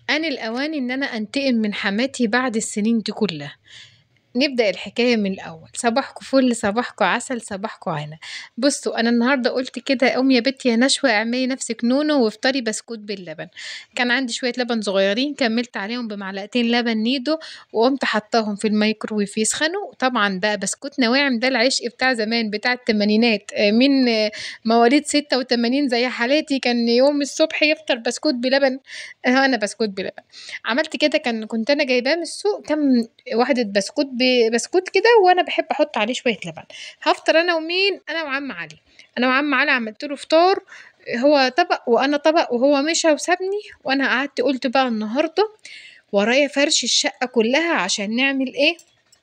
آن الأوان إن أنا أنتقم من حماتي بعد السنين دي كلها. نبدأ الحكاية من الأول، صباحكم فل، صباحكم عسل، صباحكم هنا. بُصّوا أنا النهارده قُلت كده قومي يا بنتي يا نشوى اعملي نفسِك نونو وافطري بسكوت باللبن. كان عندي شوية لبن صغيرين كمّلت عليهم بمعلقتين لبن نيدو وقُمت حاطاهم في الميكروويف يسخنوا، طبعًا بقى بسكوت نواعم ده العشق بتاع زمان بتاع التمانينات آآ مين مواليد 86 زي حالاتي كان يوم الصبح يفطر بسكوت بلبن، أهو أنا بسكوت بلبن. عملت كده كان كنت أنا جايباه من السوق كام واحدة بسكوت ببسكوت كده وأنا باحب أحط عليه شوية لبن. هافطر أنا ومين، أنا وعم علي. أنا وعم علي عملت له فطار هو طبق وأنا طبق وهو مشى وسابني وأنا قعدت قُلت بقى النهارده ورايا فرش الشقة كلها عشان نعمل إيه،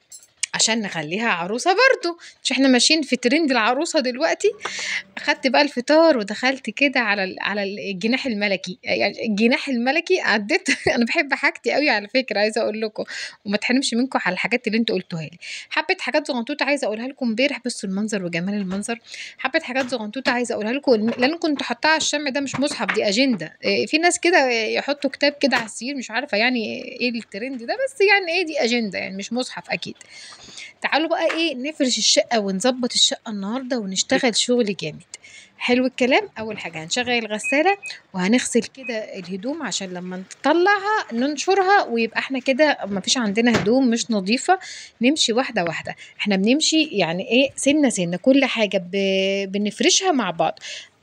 عشان نخلّيها عروسة برضه، مش إحنا ماشيين في ترند العروسة دلوقتي. أخدت بقى الفطار ودخلت كده على ال على ال الجناح الملكي، يعني الجناح الملكي عدّيت أنا باحب حاجتي أوي على فكرة عايزة أقول لكم وما اتحرمش منكم على الحاجات اللي أنتم قُلتوها لي. حبّة حاجات صغنطوطة عايزة أقولها لكم امبارح بُصّوا المنظر وجمال المنظر، حبّة حاجات صغنطوطة عايزة أقولها لكم اللي أنا كنت حاطاها على الشمع ده مش مصحف دي أجندة، آآ في ناس كده يحطّوا كتاب كده على السرير مش عارفة يعني إيه الترند ده، بس يعني إيه دي أجندة يعني مش مصحف أكيد. تعالوا بقى إيه نفرش الشقة ونضبّط الشقة النهارده ونشتغل شغل جامد. حلو الكلام، أول حاجة هنشغّل الغسالة وهنغسل كده الهدوم عشان لمّا نطلّعها ننشرها ويبقى إحنا كده ما فيش عندنا هدوم مش نضيفة، نمشي واحدة، واحدة. إحنا بنمشي يعني إيه سِنّة، سِنّة كل حاجة ب بنفرشها مع بعض.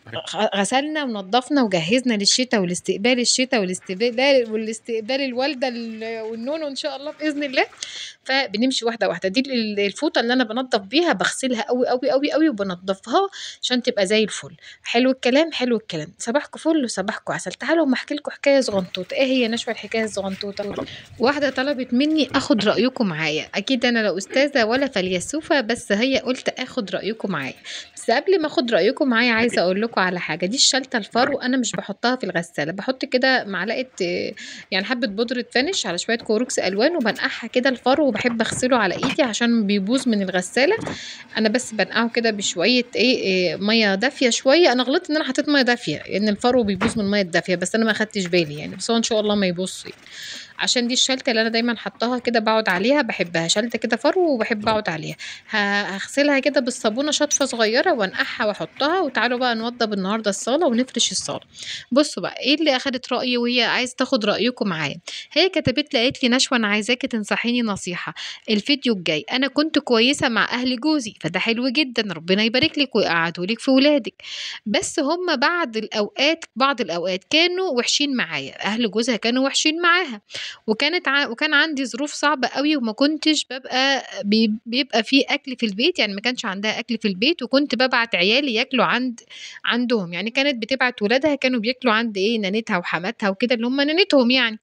غ غسلنا ونضّفنا وجهّزنا للشتا ولاستقبال الشتا والاستبلال والاستقبال الوالدة ال والنونو إن شاء الله بإذن الله، فبنمشي واحدة، واحدة. دي ال الفوطة اللي أنا بانضّف بيها باغسلها أوي، أوي، أوي، أوي وبانضّفها عشان تبقى زي الفل. حلو الكلام، حلو الكلام. صباحكم فل وصباحكم عسل. تعالوا أمّا أحكي لكم حكاية صغنطوطة، إيه هي نشوى الحكاية الصغنطوطة؟ واحدة طلبت منّي آخُد رأيكم معايا، أكيد أنا لا أستاذة ولا فيلسوفة بس هي قُلت آخُد رأيكم معايا. بس قبل ما آخُد رأيكم معايا عايزة أقول لكم على حاجة، دي الشالتة الفرو أنا مش باحطّها في الغسالة، باحط كده معلقة يعني حبّة بودرة فانيش على شوية كلوركس ألوان وبانقعها كده الفرو وباحب أغسله على إيدي عشان بيبوظ من الغسالة، أنا بس بانقعه كده بشوية إيه، آآ مَيّة دافية شوية، أنا غلطت إن أنا حطيت مَيّة دافية، لإن الفرو بيبوظ من المَيّة الدافية بس أنا ما أخدتش بالي يعني، بس هو إن شاء الله ما يبوظش يعني. عشان دي الشالتة اللي أنا دايمًا حاطّاها كده باقعد عليها باحبها، شالتة كده فرو وباحب أقعد عليها. ه هاغسلها كده بالصابونة شطفة صغيرة وأنقعها وأحطّها وتعالوا بقى نوضّب النهارده الصالة ونفرش الصالة. بُصّوا بقى، إيه اللي أخدت رأيي وهي عايزة تاخد رأيكم معايا، هي كتبت لي قالت لي: "نشوى أنا عايزاكِ تنصحيني نصيحة، الفيديو الجاي أنا كنت كويسة مع أهل جوزي فده حلو جدًا ربنا يبارك لِك ويقعّده لِك في ولادِك، بس هُم بعض الأوقات بعض الأوقات كانوا وِحشين معايا، أهل جوزها كانوا وِحشين معاها وكانت ع وكان عندي ظروف صعبة أوي وما كنتش بابقى بي بيبقى في أكل في البيت، يعني ما كانش عندها أكل في البيت وكنت بابعت عيالي ياكلوا عند عندهم، يعني كانت بتبعت ولادها كانوا بياكلوا عند إيه، نانتها وحماتها وكده اللي هُم نانتهم يعني.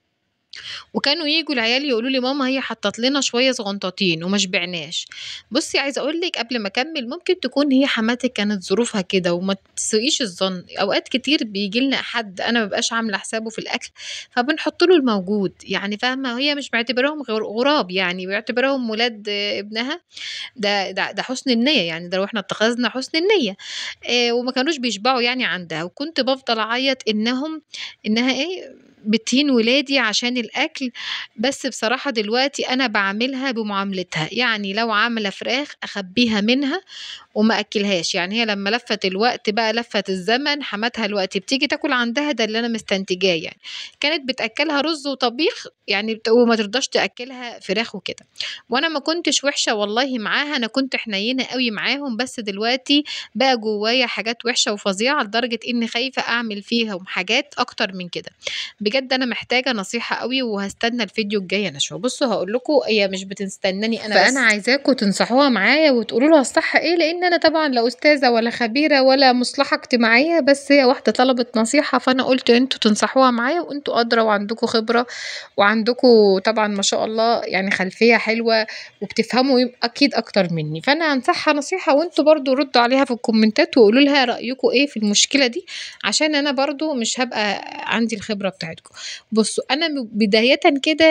وكانوا ييجوا العيال يقولوا لي: "ماما هي حطّت لنا شوية صغنطاطين وما شبعناش." بُصّي عايزة أقول لِك قبل ما أكمّل ممكن تكون هي حماتِك كانت ظروفها كده وما تسيئيش الظن، أوقات كتير بييجي لنا حد أنا ما بابقاش عاملة حسابه في الأكل، فبنحط له الموجود، يعني فاهمة، وهي مش معتبراهم غر غراب يعني معتبراهم ولاد ابنها، ده ده ده حُسن النية، يعني ده لو إحنا اتخذنا حُسن النية، آآ وما كانوش بيشبعوا يعني عندها وكنت بافضل أعيّط إنهم إنها إيه، بتهين ولادي عشان الأكل، بس بصراحة دلوقتي أنا باعاملها بمعاملتها، يعني لو عاملة فراخ أخبّيها منها وما أأكّلهاش، يعني هي لمّا لَفَّت الوقت بقى لَفَّت الزمن حماتها دلوقتي بتيجي تاكل عندها ده اللي أنا مستنتجاه يعني، كانت بتأكّلها رُز وطبيخ يعني بت وما ترضاش تأكّلها فراخ وكده، وأنا ما كنتش وِحشة والله معاها، أنا كنت حنيّنة أوي معاهم، بس دلوقتي بقى جوايا حاجات وِحشة وفظيعة لدرجة إني خايفة أعمل فيهم حاجات أكتر من كده. بجد أنا محتاجة نصيحة أوي وهاستنى الفيديو الجاي يا نشوى. بُصّوا هاقول لكم هي مش بتستناني أنا بس، فأنا عايزاكم تنصحوها معايا وتقولوا لها الصح إيه، لإن أنا طبعًا لا أستاذة ولا خبيرة ولا مُصلحة اجتماعية، بس هي واحدة طلبت نصيحة فأنا قُلت أنتم تنصحوها معايا وأنتم أدرى وعندكم خبرة وعندكم طبعًا ما شاء الله يعني خلفية حلوة وبتفهموا يم أكيد أكتر منّي، فأنا هانصحها نصيحة وأنتم برضه ردّوا عليها في الكومنتات وقولوا لها رأيكم إيه في المشكلة دي، عشان أنا برضه مش هابقى عندي الخبرة بتاعتكم. بُصّوا، أنا م بدايةً كده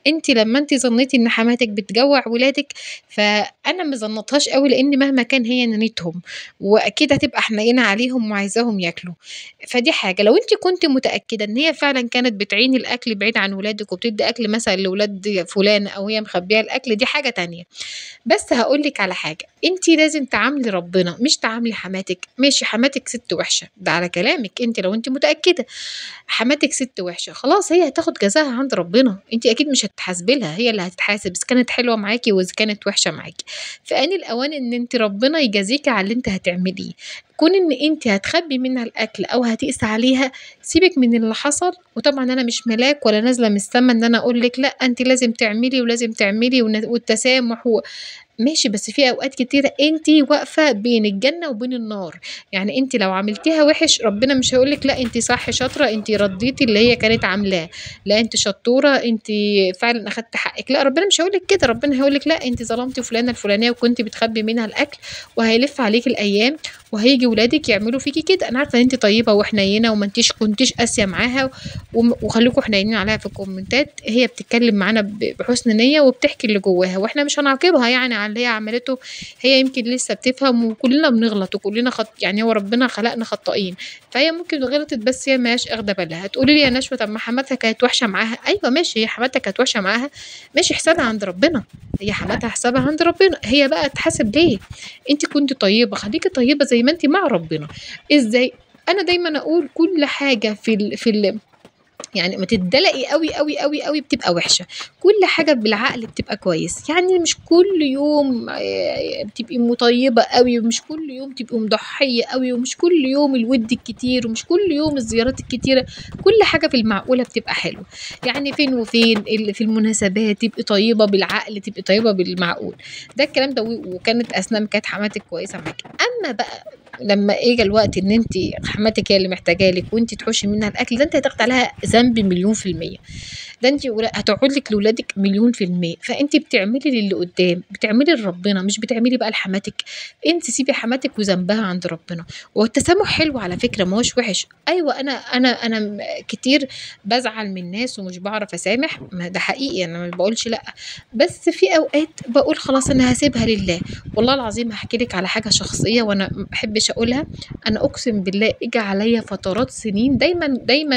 أنتِ لمّا أنتِ ظنيتِ إن حماتِك بتجوّع ولادِك، فأنا ما ظنّيتهاش أوي لإن مهما كان هي نانيتهم، وأكيد هتبقى حنيّنة عليهم وعايزاهم ياكلوا، فدي حاجة. لو أنتِ كنتِ متأكدة إن هي فعلًا كانت بتعين الأكل بعيد عن ولادِك وبتدّي أكل مثلًا لولاد فُلانة أو هي مخبيّة الأكل دي حاجة تانية. بس هاقول لِك على حاجة، أنتِ لازم تعاملي ربنا مش تعاملي حماتِك، ماشي حماتِك سِت وِحشة، ده على كلامِك أنتِ لو أنتِ متأكدة، حماتِك سِت وِحشة، خلاص هي هتاخد جزاها عند ربنا، أنتِ أكيد مش هتحاسبي لها، هي اللي هتتحاسب إذا كانت حلوة معاكِ وإذا كانت وِحشة معاكِ. فآن الأوان إن أنتِ ربنا يجازيكِ على اللي أنتِ هتعمليه. كون إن أنتِ هتخبّي منها الأكل أو هتقسي عليها، سيبِك من اللي حصل، وطبعًا أنا مش ملاك ولا نازلة من السما إن أنا أقول لِك لأ أنتِ لازم تعملي ولازم تعملي ون والتسامح و ماشي بس في أوقات كتيرة أنتِ واقفة بين الجنة وبين النار، يعني أنتِ لو عملتيها وِحِش ربنا مش هيقول لِك لأ أنتِ صح شاطرة أنتِ ردّيتِ اللي هي كانت عاملاه، لأ أنتِ شطورة أنتِ فعلًا أخدتِ حقِّك، لأ ربنا مش هيقول لِك كده، ربنا هيقول لِك لأ أنتِ ظلمتِ فلانة الفلانية وكنتِ بتخبّي منها الأكل، وهيلِف عليكِ الأيام وهييجي ولادِك يعملوا فيكِ كده، أنا عارفة إن أنتِ طيبة وحنيّنة وما أنتيش كنتيش قاسية معاها وم وخلّيكم حنيّنين عليها في الكومنتات، هي بتتكلم معانا ب بحُسن نيّة وبتحكي اللي جواها، وإحنا مش هنعاقبها يعني على اللي هي عملته، هي يمكن لسه بتفهم وكلنا بنغلط وكلنا خط يعني هو ربنا خلقنا خطّائين، فهي ممكن غلطت بس هي ما هياش آخدة بالها. هتقولي لي يا نشوى طب ما حماتها كانت وِحشة معاها، أيوه ماشي هي حماتها كانت وِحشة معاها، ماشي حسابها عند ربنا، هي حماتها حسابها عند ربنا، هي بقى تحاسب ليه؟ أنتِ كنتِ طيبة، خليكِ طيبة زي ما أنتِ مع ربنا. إزاي؟ أنا دايمًا أقول كل حاجة في ال في ال يعني أمّا تتدلقي أوي، أوي، أوي، أوي بتبقى وِحشة، كل حاجة بالعقل بتبقى كويس، يعني مش كل يوم آآ بتبقي م طيبة أوي ومش كل يوم تبقي مضحية أوي ومش كل يوم الوِد الكتير ومش كل يوم الزيارات الكتيرة، كل حاجة في المعقولة بتبقى حلوة، يعني فين وفين ال في المناسبات تبقي طيبة بالعقل، تبقي طيبة بالمعقول، ده الكلام ده و وكانت أثناء ما كانت حماتِك كويسة معاكِ. أمّا بقى لمّا ييجي الوقت إن أنتِ حماتِك هي اللي محتاجة لِك وأنتِ تحوشي منها الأكل، ده أنتِ هتاخدي عليها ذنب مليون في المِيّة، ده أنتِ ولا هتقعد لِك لولادِك مليون في المِيّة، فأنتِ بتعملي للي قدّام، بتعملي لربنا مش بتعملي بقى لحماتِك، أنتِ سيبي حماتِك وذنبها عند ربنا، والتسامح حلو على فكرة ما هوش وِحِش، أيوه أنا أنا أنا م كتير بازعل من ناس ومش باعرف أسامح، ما ده حقيقي أنا ما باقولش لأ، بس في أوقات باقول خلاص أنا هاسيبها لله، والله العظيم هاحكي لِك على حاجة شخصية وأنا ما باحبش أقولها، أنا أقسم بالله إجى عليَّ فترات سنين دايمًا دايمًا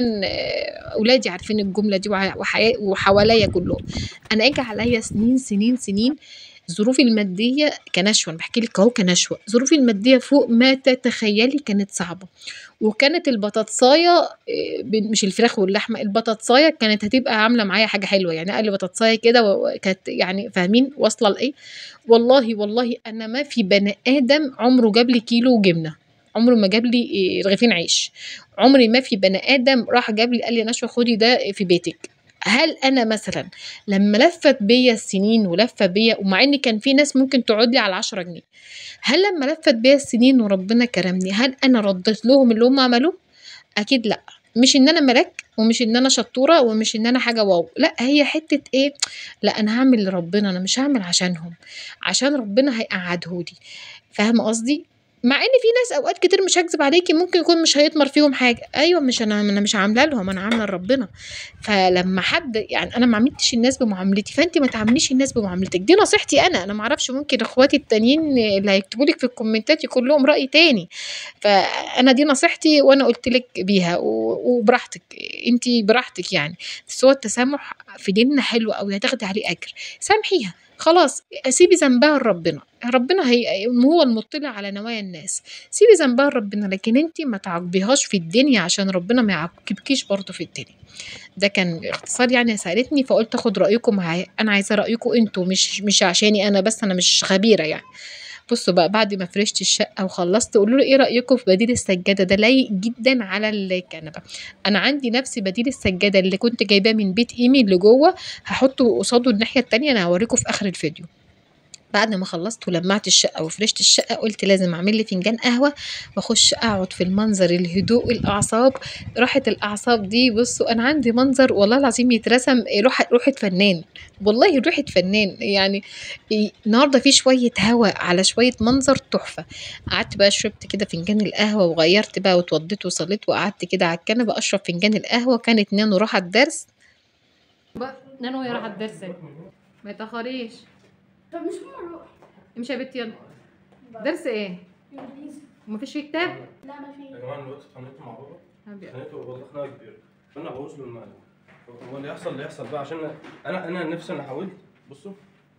أولادي عارفين الجملة دي وع وحيا وحواليّا كلّهم، أنا إجى عليَّ سنين، سنين، سنين ظروفي المادية كنشوى أنا باحكي لِك أهو كنشوى، ظروفي المادية فوق ما تتخيلي كانت صعبة، وكانت البطاطساية آآ ب مش الفراخ واللحمة، البطاطساية كانت هتبقى عاملة معايا حاجة حلوة، يعني أقل بطاطساية كده و كانت يعني فاهمين واصلة لإيه؟ والله، والله أنا ما في بني آدم عمره جاب لي كيلو جبنة، عمره ما جاب لي آآ رغيفين عيش، عمري ما في بني آدم راح جاب لي قال لي يا نشوى خدي ده في بيتِك. هل أنا مثلًا لمّا لفّت بيّا السنين ولَفّة بيّا ومع إن كان في ناس ممكن تقعد لي على 10 جنيه، هل لمّا لفّت بيّا السنين وربنا كرمني، هل أنا ردّيت لهم اللي هُم عملوه؟ أكيد لأ، مش إن أنا ملاك ومش إن أنا شطورة ومش إن أنا حاجة واو، لأ هي حتّة إيه، لأ أنا هاعمل لربنا أنا مش هاعمل عشانهم، عشان ربنا هيقعّده لي، فاهمة قصدي؟ مع إن في ناس أوقات كتير مش هاكذب عليكِ ممكن يكون مش هيتمر فيهم حاجة، أيوه مش أنا ما أنا مش عاملة لهم أنا عاملة لربنا، فلمّا حد يعني أنا ما عاملتش الناس بمعاملتي، فأنتِ ما تعامليش الناس بمعاملتِك، دي نصيحتي أنا، أنا ما أعرفش ممكن إخواتي التانيين اللي هيكتبوا لِك في الكومنتات يكون لهم رأي تاني، فأنا دي نصيحتي وأنا قُلت لِك بيها و وبراحتك، أنتِ براحتك يعني، بس هو التسامح في ديننا حلو أوي هتاخدي عليه أجر، سامحيها خلاص سيبي ذنبها لربنا، ربنا هي هو المُطّلع على نوايا الناس، سيبي ذنبها لربنا، لكن أنتِ ما تعاقبيهاش في الدنيا عشان ربنا ما يعاقبكيش برضه في الدنيا. ده كان باختصار يعني سألتني فقُلت آخد رأيكم معايا، أنا عايزة رأيكم أنتم مش مش عشاني أنا بس أنا مش خبيرة يعني. بُصّوا بقى بعد ما فرشت الشقة وخلّصت قولوا لي إيه رأيكم في بديل السجادة ده لايق جدًا على الكنبة، أنا عندي نفس بديل السجادة اللي كنت جايباه من بيت إيمي اللي جوّه، هاحطه قصاده الناحية التانية أنا هاوريكم في آخر الفيديو. بعد ما خلّصت ولمّعت الشقة وفرشت الشقة قُلت لازم أعمل لي فنجان قهوة وأخش أقعد في المنظر الهدوء الأعصاب، راحة الأعصاب دي بُصّوا أنا عندي منظر والله العظيم يترسم روحة روحة فنان، والله روحة فنان، يعني آآ النهارده في شوية هوا على شوية منظر تحفة، قعدت بقى شربت كده فنجان القهوة وغيّرت بقى واتوضيت وصليت وقعدت كده على الكنبة أشرب فنجان القهوة، كانت نانو راحة الدرس نانو هي راحت الدرس ما يتاخريش طب مش هم نروح امشي يا بنتي يلا درس ايه انجليزي مفيش فيه كتاب لا ما في يا جماعه دلوقتي اتخانقت مع بابا أبيض. اتخانقت والله خناقه كبيره قلنا بوظ له المقلب هو اللي يحصل اللي يحصل بقى عشان انا انا نفسي انا حاولت بصوا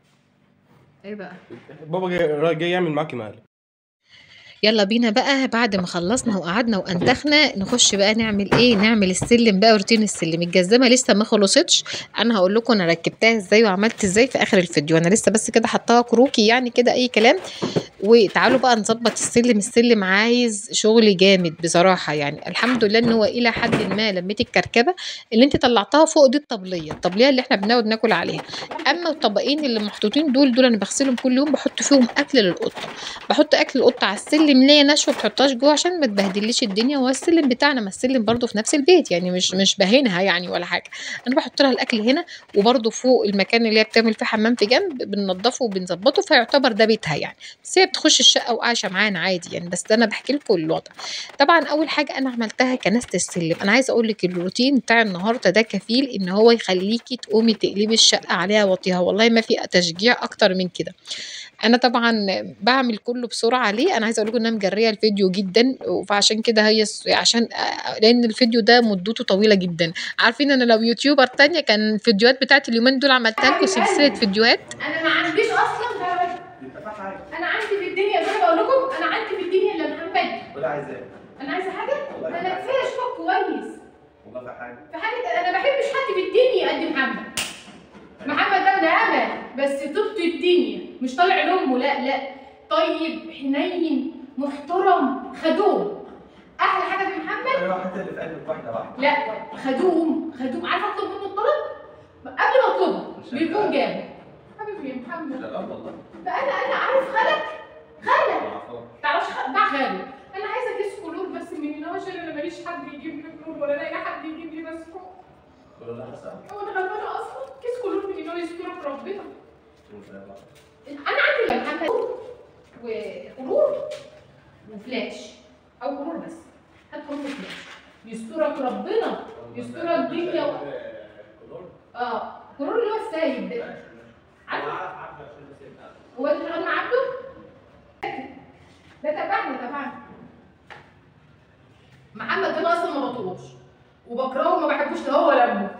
ايه بقى بابا جاي جاي يعمل معاكي مقلب يلا بينا بقى بعد ما خلصنا وقعدنا وانتخنا نخش بقى نعمل ايه نعمل السلم بقى روتين السلم الجزمه لسه ما خلصتش انا هقول لكم انا ركبتها ازاي وعملت ازاي في اخر الفيديو انا لسه بس كده حطاها كروكي يعني كده اي كلام وتعالوا بقى نظبط السلم السلم عايز شغل جامد بصراحه يعني الحمد لله ان هو الى حد ما لميت الكركبه اللي انت طلعتها فوق دي الطبليه الطبليه اللي احنا بنقعد ناكل عليها اما الطبقين اللي محطوطين دول دول انا بغسلهم كل يوم بحط فيهم اكل للقطه بحط اكل القطه على السلم ليه نشوه ما تحطهاش جوه عشان ما تبهدليش الدنيا وهو السلم بتاعنا ما السلم برضه في نفس البيت يعني مش مش باهنها يعني ولا حاجه انا بحط لها الاكل هنا وبرضه فوق المكان اللي هي بتعمل فيه حمام في جنب بننضفه وبنظبطه فيعتبر ده بيتها يعني بس هي بتخش الشقه وعايشه معانا عادي يعني بس ده انا بحكي لكم الوضع طبعا اول حاجه انا عملتها كنست السلم انا عايزه اقول لك الروتين بتاع النهارده ده كفيل ان هو يخليكي تقومي تقلبي الشقه عليها وطيها والله ما في تشجيع اكتر من كده انا طبعا بعمل كله بسرعه ليه انا عايزه اقول لكم ان انا مجريه الفيديو جدا فعشان كده هي عشان لان الفيديو ده مدته طويله جدا عارفين انا لو يوتيوبر تانية كان الفيديوهات بتاعت اليومين دول عملتها لكم سلسله فيديوهات انا ما عنديش اصلا انا عندي في الدنيا زي ما بقول لكم انا عندي في الدنيا الا محمد ولا عايز ايه انا عايزه حاجه انا كفايه اشوفك كويس والله في حاجه في حاجه انا ما بحبش حد في الدنيا قد محمد محمد ده ابن امل بس طبط الدنيا مش طالع لامه لا لا طيب حنين محترم خدوم احلى حاجه في محمد ايوه حتى اللي في قلبك واحده واحده لا خدوم خدوم عارفه اطلب منه الطلب قبل ما اطلبه بيكون جاب حبيبي يا محمد لا والله ده انا انا عارف خالك خالك تعرفش خ... ده خالي انا عايزه كيس كلور بس من هنا عشان انا ماليش حد يجيب لي كلور ولا الاقي حد يجيب لي مسحوق ولا حسن هو انا غلبانه اصلا كيس كلور من هنا يسترك ربنا انا عندي يا محمد وكلور وفلاش او كلور بس هات كلور وفلاش يسترك ربنا يسترك الدنيا و... اه كلور اللي هو السايب ده عارف هو انت شغال مع عبده؟ ده تبعنا تبعنا محمد ده انا اصلا ما بطلوش وبكرهه وما بحبوش لا هو ولا ابوه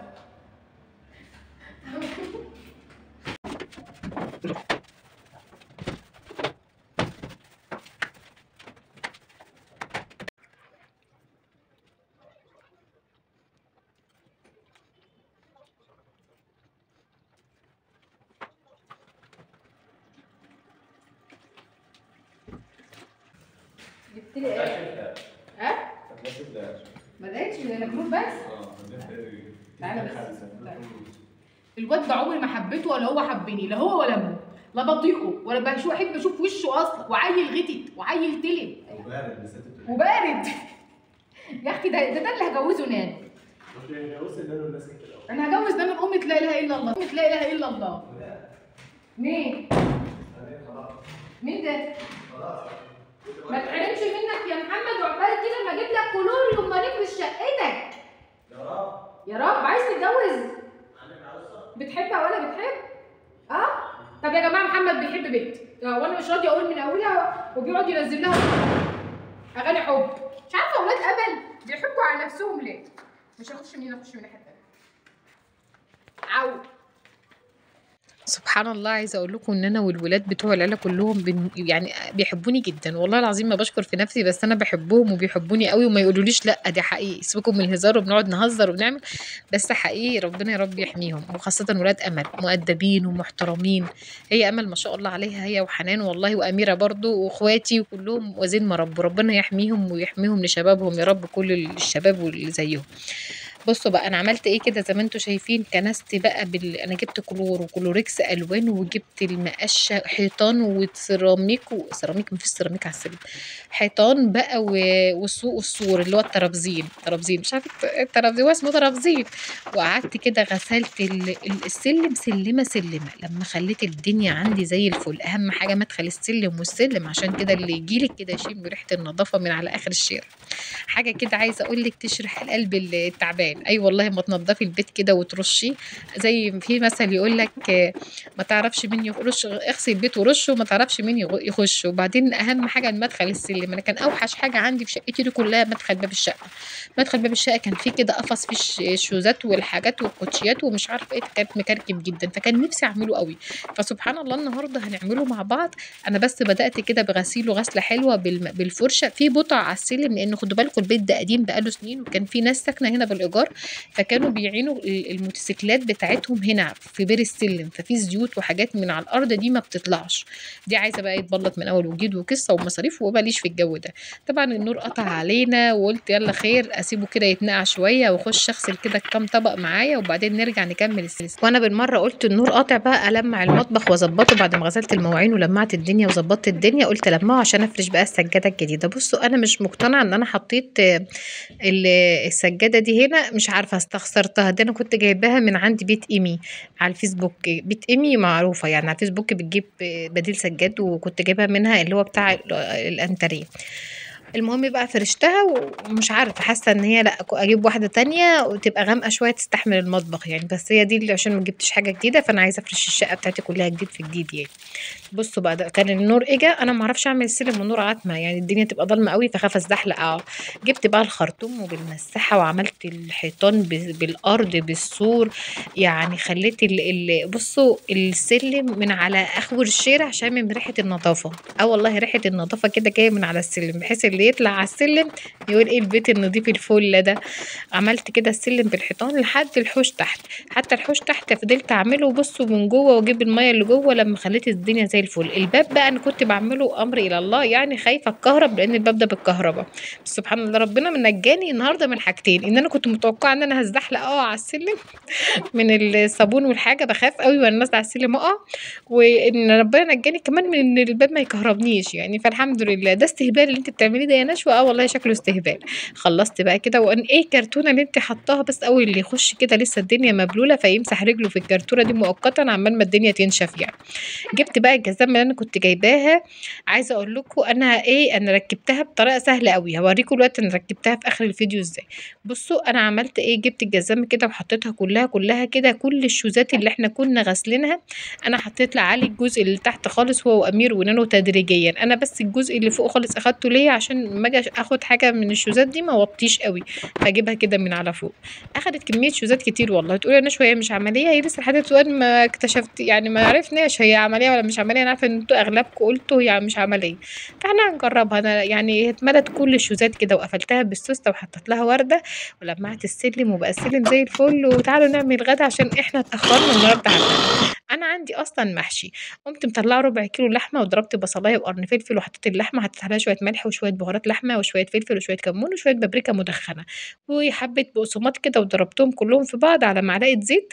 جبت لي ايه؟ ها؟ ما لقيتش انا كلور بس تعالى بس الواد ده عمري ما حبيته ولا هو حبني لا هو ولا ابوه لا بطيقه ولا بشوف احب اشوف وشه اصلا وعيل غتت وعيل تلم وبارد يا اختي ده ده, ده اللي هجوزه نان انا هجوز ده من امة لا اله الا الله امة لا اله الا الله مين مين ده ما تحرمش منك يا محمد وعقبال كده ما اجيب لك كلور يوم ما نفرش شقتك يا رب عايز تتجوز بتحبها ولا بتحب اه طب يا جماعه محمد بيحب بنت آه، وانا مش راضيه اقول من اولها وبيقعد ينزل لها اغاني حب مش عارفه اولاد امل بيحبوا على نفسهم ليه مش هخش من هنا اخش من ناحيه تانية عو سبحان الله عايزه اقول لكم ان انا والولاد بتوع العيله كلهم بن يعني بيحبوني جدا والله العظيم ما بشكر في نفسي بس انا بحبهم وبيحبوني قوي وما يقولوليش لا دي حقيقي سيبكم من الهزار وبنقعد نهزر وبنعمل بس حقيقي ربنا يا رب يحميهم وخاصه ولاد امل مؤدبين ومحترمين هي امل ما شاء الله عليها هي وحنان والله واميره برضو واخواتي وكلهم وزين ما رب ربنا يحميهم ويحميهم لشبابهم يا رب كل الشباب واللي زيهم بصوا بقى انا عملت ايه كده زي ما انتم شايفين كنست بقى بال... انا جبت كلور وكلوريكس الوان وجبت المقشه حيطان وسيراميك وسيراميك مفيش سيراميك على السلم حيطان بقى و... والسوق والسور اللي هو الترابزين ترابزين مش عارفه الترابزين هو اسمه ترابزين وقعدت كده غسلت ال... ال- السلم سلمه سلمه لما خليت الدنيا عندي زي الفل اهم حاجه مدخل السلم والسلم عشان كده اللي يجيلك كده يشم ريحه النظافه من على اخر الشارع حاجه كده عايزه اقول لك تشرح القلب التعبان اي أيوة والله ما تنضفي البيت كده وترشيه زي في مثل يقول لك ما تعرفش مين يرش اغسل البيت ورشه وما تعرفش مين يغ- يخش وبعدين اهم حاجه المدخل السلم انا كان اوحش حاجه عندي في شقتي دي كلها مدخل باب الشقه مدخل باب الشقه كان فيه كده قفص فيه الش- الشوزات والحاجات والكوتشيات ومش عارفه ايه كانت مكركب جدا فكان نفسي اعمله قوي فسبحان الله النهارده هنعمله مع بعض انا بس بدات كده بغسيله غسله حلوه بالم- بالفرشه في بقع على السلم لان خدوا بالكم البيت ده قديم بقاله سنين وكان في ناس ساكنه هنا بالايجار فكانوا بيعينوا ال- الموتوسيكلات بتاعتهم هنا في بير السلم ففي زيوت وحاجات من على الارض دي ما بتطلعش دي عايزه بقى يتبلط من اول وجديد وقصه ومصاريف وماليش في الجو ده طبعا النور قطع علينا وقلت يلا خير اسيبه كده يتنقع شويه واخش اغسل كده كام طبق معايا وبعدين نرجع نكمل السلسله وانا بالمره قلت النور قاطع بقى المع المطبخ واظبطه بعد ما غسلت المواعين ولمعت الدنيا وظبطت الدنيا قلت المعه عشان افرش بقى السجاده الجديده بصوا انا مش مقتنعه ان انا حطيت آه، ال- السجاده دي هنا مش عارفه استخسرتها دي انا كنت جايباها من عند بيت ايمي على الفيسبوك بيت ايمي معروفه يعني على الفيسبوك بتجيب آه، بديل سجاد وكنت جايبها منها اللي هو بتاع ال- الانتريه المهم بقى فرشتها ومش عارفه حاسه ان هي لا اجيب واحده تانية وتبقى غامقه شويه تستحمل المطبخ يعني بس هي دي اللي عشان ما جبتش حاجه جديده فانا عايزه افرش الشقه بتاعتي كلها جديد في جديد يعني بصوا بقى ده كان النور اجا انا ما اعرفش اعمل السلم والنور عتمه يعني الدنيا تبقى ضلمه قوي فخاف ازحلق اه جبت بقى الخرطوم وبالمساحه وعملت الحيطان ب- بالارض بالسور يعني خليت ال ال بصوا السلم من على اخور الشارع شامم ريحه النظافه اه والله ريحه النظافه كده جايه من على السلم بحيث اللي يطلع على السلم يقول ايه البيت النظيف الفل ده عملت كده السلم بالحيطان لحد الحوش تحت حتى الحوش تحت فضلت اعمله بصوا من جوه واجيب الميه اللي جوه لما خليت الدنيا زي الفل الباب بقى انا كنت بعمله امر الى الله يعني خايفه اتكهرب لان الباب ده بالكهرباء بس سبحان الله ربنا منجاني النهارده من حاجتين ان انا كنت متوقعه ان انا هزحلق اه على السلم من الصابون والحاجه بخاف قوي وانا نازله على السلم اقع وان ربنا نجاني كمان من ان الباب ما يكهربنيش يعني فالحمد لله ده استهبال اللي انت بتعمليه ده يا نشوى اه والله شكله استهبال خلصت بقى كده وان ايه الكرتونه اللي انت حطاها بس اول اللي يخش كده لسه الدنيا مبلوله فيمسح رجله في الكرتونه دي مؤقتا عمال ما الدنيا تنشف يعني جبت بقى الجزامه اللي انا كنت جايباها عايزه اقول لكم انا ايه انا ركبتها بطريقه سهله قوي هوريكم دلوقتي انا ركبتها في اخر الفيديو ازاي بصوا انا عملت ايه جبت الجزامه كده وحطيتها كلها كلها كده كل الشوزات اللي احنا كنا غاسلينها انا حطيت لعلي الجزء اللي تحت خالص هو وامير ونانو تدريجيا انا بس الجزء اللي فوق خالص اخدته ليه عشان لما اجي اخد حاجه من الشوزات دي ما وطيش قوي فاجيبها كده من على فوق اخدت كميه شوزات كتير والله تقولي انا شويه مش عمليه هي لسه لحد دلوقتي ما اكتشفت يعني ما عرفناش هي عمليه ولا مش عمليه انا عارفه ان انتوا اغلبكم قلتوا هي مش عمليه فاحنا هنجربها انا يعني هي اتملت كل الشوزات كده وقفلتها بالسوسته وحطيت لها ورده ولمعت السلم وبقى السلم زي الفل وتعالوا نعمل غدا عشان احنا اتاخرنا النهارده على الغدا. انا عندي اصلا محشي قمت مطلعه ربع كيلو لحمه وضربت بصلايه وقرن فلفل وحطيت اللحمه حطيت عليها شويه ملح وشويه بهارات لحمه وشويه فلفل وشويه كمون وشويه بابريكا مدخنه وحبه بقسماط كده وضربتهم كلهم في بعض على معلقه زيت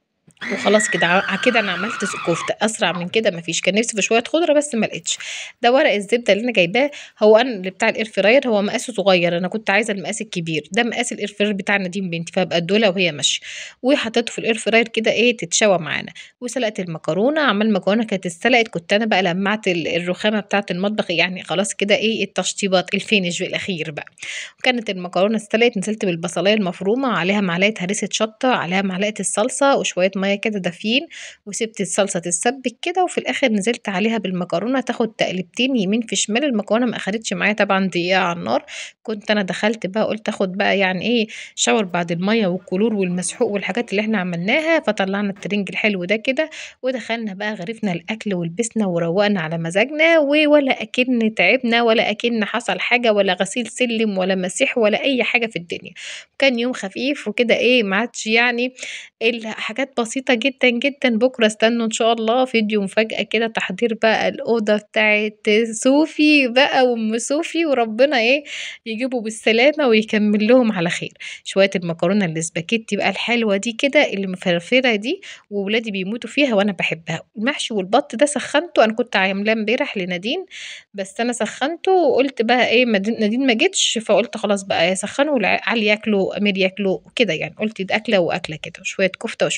وخلاص كده ع- كده انا عملت كفته اسرع من كده مفيش كان نفسي في شويه خضره بس ما لقيتش ده ورق الزبده اللي انا جايباه هو انا اللي بتاع الاير فراير هو مقاسه صغير انا كنت عايزه المقاس الكبير ده مقاس الاير فراير بتاع نديم بنتي فبقى الدوله وهي ماشيه وحطيته في الاير فراير كده ايه تتشوى معانا وسلقت المكرونه عمال المكرونه كانت اتسلقت كنت انا بقى لمعت ال- الرخامه بتاعه المطبخ يعني خلاص كده ايه التشطيبات الفينش بالاخير بقى وكانت المكرونه اتسلقت نزلت بالبصلايه المفرومه عليها معلقه هريسه شطه عليها معلقه الصلصه وشويه ميه كده دافيين وسبت الصلصه تتسبك كده وفي الاخر نزلت عليها بالمكرونه تاخد تقلبتين يمين في شمال المكرونه ما اخدتش معايا طبعا دقيقه على النار كنت انا دخلت بقى قلت اخد بقى يعني ايه شاور بعد الميه والكلور والمسحوق والحاجات اللي احنا عملناها فطلعنا الترنج الحلو ده كده ودخلنا بقى غرفنا الاكل ولبسنا وروقنا على مزاجنا ولا اكن تعبنا ولا اكن حصل حاجه ولا غسيل سلم ولا مسيح ولا اي حاجه في الدنيا كان يوم خفيف وكده ايه ما عادش يعني الا حاجات بسيطه جدا جدا بكره استنوا ان شاء الله فيديو مفاجاه كده تحضير بقى الاوضه بتاعت صوفي بقى وام صوفي وربنا ايه يجيبوا بالسلامه ويكمل لهم على خير شويه المكرونه الاسباجيتي بقى الحلوه دي كده اللي مفرفره دي وولادي بيموتوا فيها وانا بحبها المحشي والبط ده سخنته انا كنت عاملاه امبارح لنادين بس انا سخنته وقلت بقى ايه مدين- نادين ما جتش فقلت خلاص بقى يسخنوا علي ياكلوا امير ياكلوا كده يعني قلت ده اكله واكله كده وشويه كفته وشويه مكرونه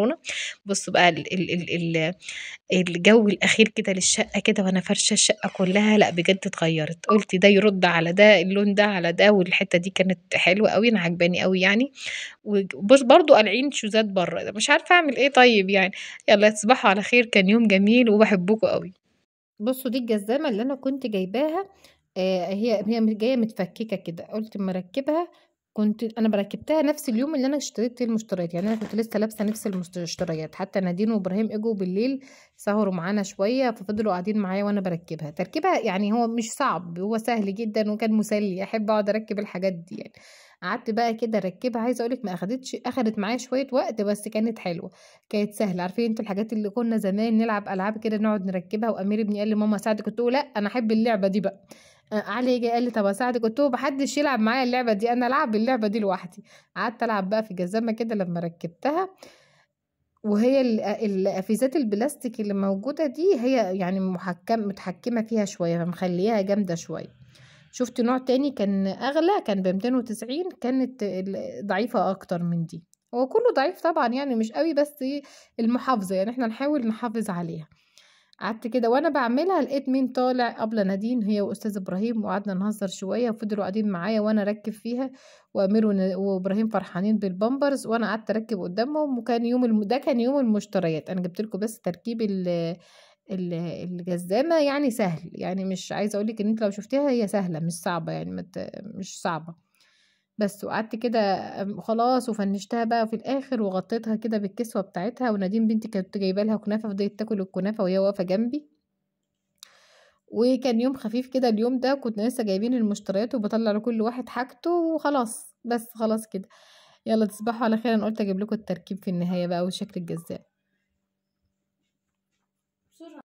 مكرونه بصوا بقى ال ال ال ال الجو الاخير كده للشقه كده وانا فرشه الشقه كلها لا بجد اتغيرت قلت ده يرد على ده اللون ده على ده والحته دي كانت حلوه قوي انا عجباني قوي يعني وبص برضو قالعين شوزات بره مش عارفه اعمل ايه طيب يعني يلا تصبحوا على خير كان يوم جميل وبحبكم قوي بصوا دي الجزامه اللي انا كنت جايباها آه هي هي جايه متفككه كده قلت اما اركبها كنت انا بركبتها نفس اليوم اللي انا اشتريت فيه المشتريات يعني انا كنت لسه لابسه نفس المشتريات حتى نادين وابراهيم اجوا بالليل سهروا معانا شويه ففضلوا قاعدين معايا وانا بركبها تركيبها يعني هو مش صعب هو سهل جدا وكان مسلي احب اقعد اركب الحاجات دي يعني قعدت بقى كده اركبها عايزه اقولك ما اخدتش اخدت معايا شويه وقت بس كانت حلوه كانت سهله عارفين انتوا الحاجات اللي كنا زمان نلعب العاب كده نقعد نركبها وامير ابني قال لي ماما ساعدك قلت له لا انا احب اللعبه دي بقى علي جه قال لي طب اساعدك قلت له محدش يلعب معايا اللعبه دي انا العب اللعبه دي لوحدي قعدت العب بقى في جزامه كده لما ركبتها وهي القفيزات البلاستيك اللي موجوده دي هي يعني محكم متحكمه فيها شويه فمخليها جامده شويه شفت نوع تاني كان اغلى كان ب 290 كانت ضعيفه اكتر من دي هو كله ضعيف طبعا يعني مش قوي بس المحافظه يعني احنا نحاول نحافظ عليها قعدت كده وانا بعملها لقيت مين طالع قبل نادين هي واستاذ ابراهيم وقعدنا نهزر شويه وفضلوا قاعدين معايا وانا اركب فيها وامير وابراهيم فرحانين بالبامبرز وانا قعدت اركب قدامهم وكان يوم الم... ده كان يوم المشتريات انا جبت لكم بس تركيب ال الجزامه يعني سهل يعني مش عايزه اقول لك ان انت لو شفتيها هي سهله مش صعبه يعني مت... مش صعبه بس وقعدت كده خلاص وفنشتها بقى في الاخر وغطيتها كده بالكسوه بتاعتها ونادين بنتي كانت جايبه لها كنافه فضلت تاكل الكنافه وهي واقفه جنبي وكان يوم خفيف كده اليوم ده كنا لسه جايبين المشتريات وبطلع لكل واحد حاجته وخلاص بس خلاص كده يلا تصبحوا على خير انا قلت اجيب لكم التركيب في النهايه بقى وشكل الجزاء